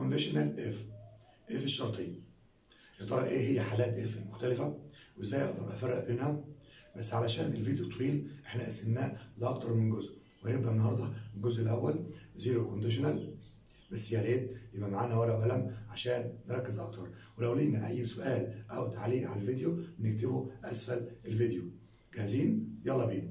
كونديشنال اف اف الشرطيه يا ترى ايه هي حالات اف المختلفه وازاي اقدر افرق بينها بس علشان الفيديو طويل احنا قسمناه لاكتر من جزء وهنبدا النهارده الجزء الاول زيرو كونديشنال بس يا ريت يبقى معانا ورقه وقلم عشان نركز اكتر ولو لينا اي سؤال او تعليق على الفيديو نكتبه اسفل الفيديو جاهزين يلا بينا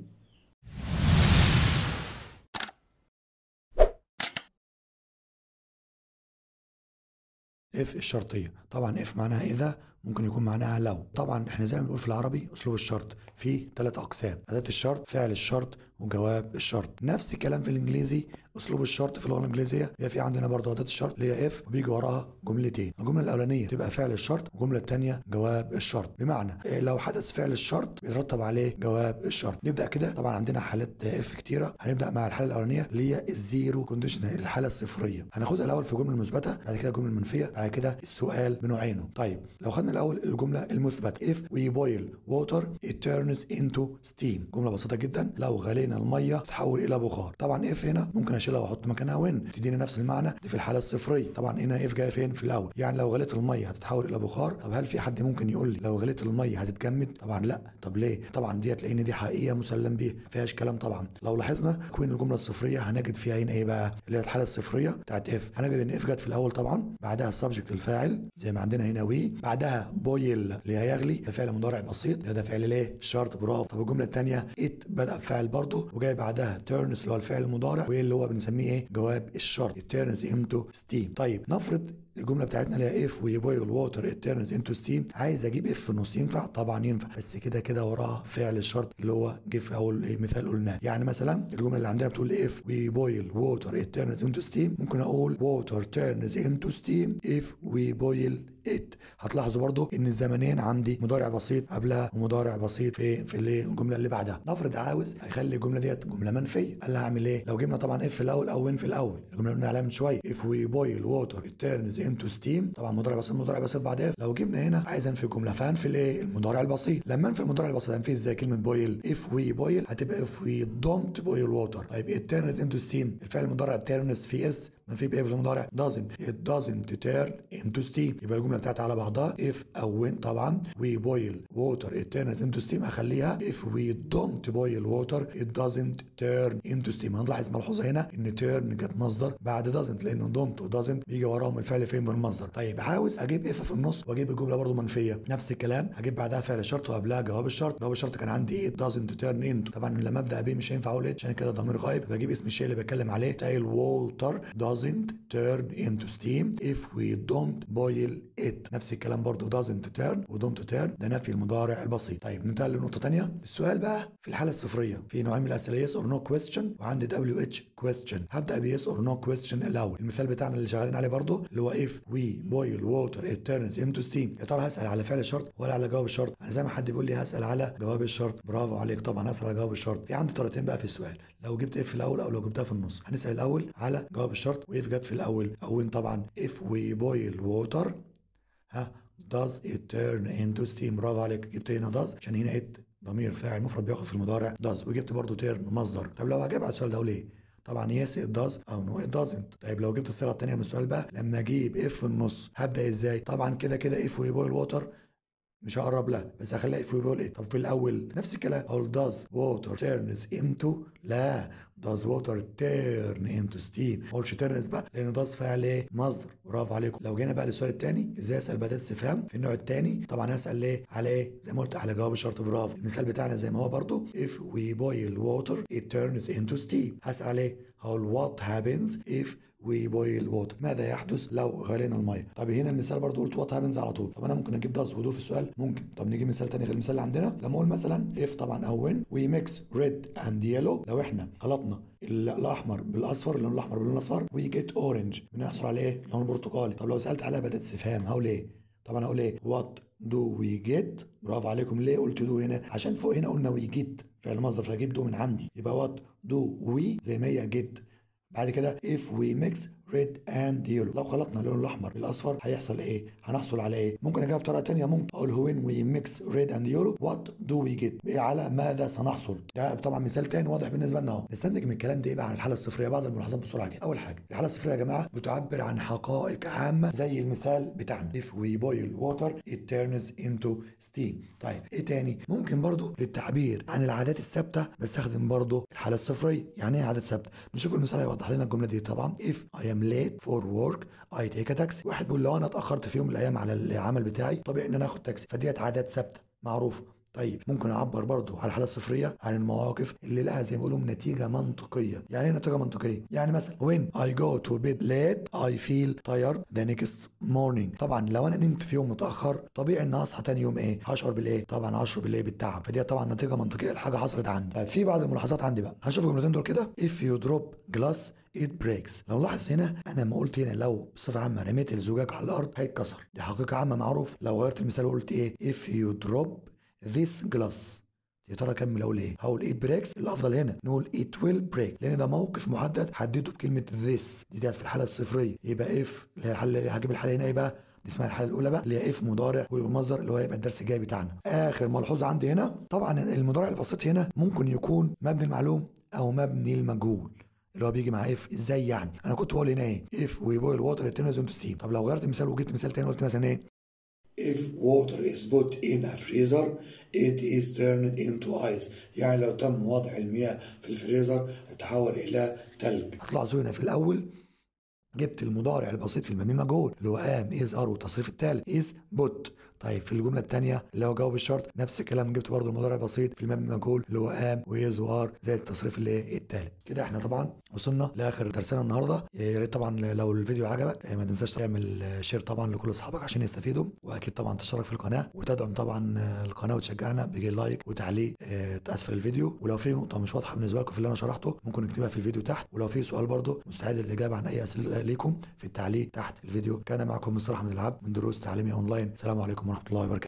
اف الشرطيه طبعا اف معناها اذا ممكن يكون معناها لو طبعا احنا زي ما بنقول في العربي اسلوب الشرط في ثلاث اقسام اداه الشرط فعل الشرط وجواب الشرط نفس الكلام في الانجليزي اسلوب الشرط في اللغه الانجليزيه هي في عندنا برضه اداه الشرط اللي هي اف وبيجي وراها جملتين الجمله الاولانيه تبقى فعل الشرط والجمله الثانيه جواب الشرط بمعنى إيه لو حدث فعل الشرط بيترتب عليه جواب الشرط نبدا كده طبعا عندنا حالات اف كتيره هنبدا مع الحاله الاولانيه اللي هي الزيرو كونديشنال الحاله الصفريه هناخدها الاول في الجمله المثبته بعد كده الجمله المنفيه بعد كده السؤال بنوعينه طيب لو خدنا الاول الجمله المثبته if we boil water it turns into steam جمله بسيطه جدا لو غلينا الميه تتحول الى بخار طبعا if هنا ممكن اشيلها واحط مكانها وين تديني نفس المعنى دي في الحاله الصفريه طبعا هنا if جايه فين في الاول يعني لو غليت الميه هتتحول الى بخار طب هل في حد ممكن يقول لي لو غليت الميه هتتجمد طبعا لا طب ليه طبعا ديت لان دي حقيقه مسلم بيها ما فيهاش كلام طبعا لو لاحظنا تكوين الجمله الصفريه هنجد فيها هنا ايه بقى اللي هي الحاله الصفريه بتاعت اف هنجد ان اف جت في الاول طبعا بعدها السبجكت الفاعل زي ما عندنا هنا وي بعدها بويل اللي هي يغلي ده فعل مضارع بسيط ده فعل ليه شرط برافو طب الجمله الثانيه ات بدا بفعل برضه وجاي بعدها تيرنس اللي هو الفعل المضارع واللي هو بنسميه ايه جواب الشرط تيرنس انتو ستيم طيب نفرض الجمله بتاعتنا اللي هي اف وي بويل ووتر ات تيرنز انتو ستيم عايز اجيب اف في النص ينفع طبعا ينفع بس كده كده وراها فعل الشرط اللي هو جه في اول إيه مثال قلناه يعني مثلا الجمله اللي عندنا بتقول اف وي بويل ووتر ات تيرنز انتو ستيم ممكن اقول ووتر تيرنز انتو ستيم اف وي بويل ات هتلاحظوا برضو ان الزمنين عندي مضارع بسيط قبلها ومضارع بسيط في في الجمله اللي بعدها نفرض عاوز اخلي الجمله ديت جمله منفيه قال لها اعمل ايه لو جبنا طبعا اف في الاول او وين في الاول الجمله اللي قلنا عليها من شويه اف وي بويل ووتر ات تيرنز انتو ستيم طبعا مضارع بسيط مضارع بسيط بعد اف لو جبنا هنا عايز انفي الجمله فانفي الايه المضارع البسيط لما انفي المضارع البسيط هنفي ازاي كلمه بويل اف وي بويل هتبقى اف وي دونت بويل ووتر طيب ات تيرنز انتو ستيم الفعل المضارع تيرنز في اس منفي بايه في المضارع doesn't it doesn't turn into steam يبقى الجمله بتاعتي على بعضها if او when طبعا we boil water it turns into steam اخليها if we don't boil water it doesn't turn into steam هنلاحظ ملحوظه هنا ان turn جت مصدر بعد doesn't لان don't و doesn't بيجي وراهم الفعل فين بالمصدر طيب عاوز اجيب if في النص واجيب الجمله برضو منفيه نفس الكلام هجيب بعدها فعل الشرط وقبلها جواب الشرط جواب الشرط كان عندي it doesn't turn into طبعا لما ابدا بيه مش هينفع اقول عشان كده ضمير غايب بجيب اسم الشيء اللي بتكلم عليه تايل ووتر doesn't turn into steam if we don't boil it نفس الكلام برضه doesn't turn و don't turn ده نفي المضارع البسيط طيب ننتقل لنقطة تانية السؤال بقى في الحالة الصفرية في نوعين من الأسئلة yes or no question وعندي WH question هبدأ ب yes or no question الأول المثال بتاعنا اللي شغالين عليه برضه اللي هو if we boil water it turns into steam يا ترى هسأل على فعل الشرط ولا على جواب الشرط أنا زي ما حد بيقول لي هسأل على جواب الشرط برافو عليك طبعا هسأل على جواب الشرط في عندي طريقتين بقى في السؤال لو جبت اف في الاول او لو جبتها في النص هنسال الاول على جواب الشرط واف جت في الاول او ان طبعا if we boil water ها does it turn into steam برافو عليك جبت هنا does عشان هنا it ضمير فاعل مفرد بياخد في المضارع does وجبت برضو turn مصدر طب لو هجيب على السؤال ده ليه طبعا يس it does او نو it doesn't طيب لو جبت الصيغه الثانيه من السؤال بقى لما اجيب اف في النص هبدا ازاي طبعا كده كده if we boil water مش هقرب لها بس هخليها في بيقول ايه طب في الاول نفس الكلام اقول does water turns into لا does water turn into steam ما اقولش turns بقى لان does فعل ايه مصدر برافو عليكم لو جينا بقى للسؤال الثاني ازاي اسال بدات استفهام في النوع الثاني طبعا هسال ليه على ايه زي ما قلت على جواب الشرط برافو المثال بتاعنا زي ما هو برضو if we boil water it turns into steam هسال عليه هقول what happens if we boil water ماذا يحدث لو غلينا الميه طب هنا المثال برضو قلت وات هابنز على طول طب انا ممكن اجيب داز ودو في السؤال ممكن طب نجيب مثال تاني غير المثال اللي عندنا لما اقول مثلا if طبعا او وين وي ميكس ريد اند يلو لو احنا خلطنا الاحمر بالاصفر اللون الاحمر باللون الاصفر وي جيت اورنج بنحصل على ايه لون برتقالي طب لو سالت عليها بدات استفهام هقول ايه طبعا هقول ايه وات دو وي جيت برافو عليكم ليه قلت دو هنا عشان فوق هنا قلنا وي جيت فعل مصدر فهجيب دو من عندي يبقى وات دو وي زي ما هي جيت بعد كده if we mix ريد اند يلو لو خلطنا اللون الاحمر بالاصفر هيحصل ايه هنحصل على ايه ممكن اجاوب بطريقه تانية ممكن اقول وين وي ميكس ريد اند يلو وات دو وي جيت ايه على ماذا سنحصل ده طبعا مثال تاني واضح بالنسبه لنا اهو نستنتج من الكلام ده ايه بقى عن الحاله الصفريه بعض الملاحظات بسرعه كده اول حاجه الحاله الصفريه يا جماعه بتعبر عن حقائق عامه زي المثال بتاعنا if we boil water it turns into steam طيب ايه تاني ممكن برضو للتعبير عن العادات الثابته بستخدم برضو الحاله الصفريه يعني ايه عادات ثابته نشوف المثال هيوضح لنا الجمله دي طبعا if I am late for work I take a taxi واحد بيقول لو انا اتاخرت في يوم من الايام على العمل بتاعي طبيعي ان انا اخد تاكسي فديت عادات ثابته معروفه طيب ممكن اعبر برضو على الحاله الصفريه عن المواقف اللي لها زي ما بيقولوا نتيجه منطقيه يعني ايه نتيجه منطقيه يعني مثلا when I go to bed late I feel tired the next morning طبعا لو انا نمت في يوم متاخر طبيعي ان اصحى تاني يوم ايه هشعر بالايه طبعا هشعر بالايه بالتعب فدي طبعا نتيجه منطقيه لحاجه حصلت عندي طيب في بعض الملاحظات عندي بقى هنشوف الجملتين دول كده if you drop glass it breaks لو لاحظ هنا انا لما قلت هنا لو بصفه عامه رميت الزجاج على الارض هيتكسر دي حقيقه عامه معروف لو غيرت المثال وقلت ايه if you drop this glass يا ترى اكمل اقول ايه؟ هقول ايت بريكس الافضل هنا نقول ايت ويل بريك لان ده موقف محدد حددته بكلمه ذس دي ديت في الحاله الصفريه يبقى اف اللي هي الحاله هجيب الحاله هنا ايه بقى؟ دي اسمها الحاله الاولى بقى اللي هي اف مضارع والمصدر اللي هو هيبقى الدرس الجاي بتاعنا. اخر ملحوظه عندي هنا طبعا المضارع البسيط هنا ممكن يكون مبني المعلوم او مبني المجهول. اللي هو بيجي مع اف ازاي يعني؟ انا كنت بقول هنا ايه؟ اف وي بويل ووتر تيرنز انتو ستيم طب لو غيرت المثال وجبت مثال تاني قلت مثلا ايه؟ If water is put in a freezer it is turned into ice يعني لو تم وضع المياه في الفريزر تتحول إلى ثلج هتلاحظوا هنا في الأول جبت المضارع البسيط في المبني المجهول اللي هو قام از ار والتصريف الثالث از بوت طيب في الجمله الثانيه اللي هو جاوب الشرط نفس الكلام جبت برضه المضارع البسيط في المبني المجهول اللي هو قام ويز وار زائد التصريف اللي ايه الثالث كده احنا طبعا وصلنا لاخر درسنا النهارده يا ريت طبعا لو الفيديو عجبك ما تنساش تعمل شير طبعا لكل اصحابك عشان يستفيدوا واكيد طبعا تشترك في القناه وتدعم طبعا القناه وتشجعنا بيجي لايك وتعليق اسفل الفيديو ولو في نقطه مش واضحه بالنسبه لكم في اللي انا شرحته ممكن نكتبها في الفيديو تحت ولو في سؤال برضه مستعد للاجابه عن اي اسئله ليكم في التعليق تحت الفيديو كان معكم مستر احمد العبد من دروس تعليميه اونلاين السلام عليكم ورحمه الله وبركاته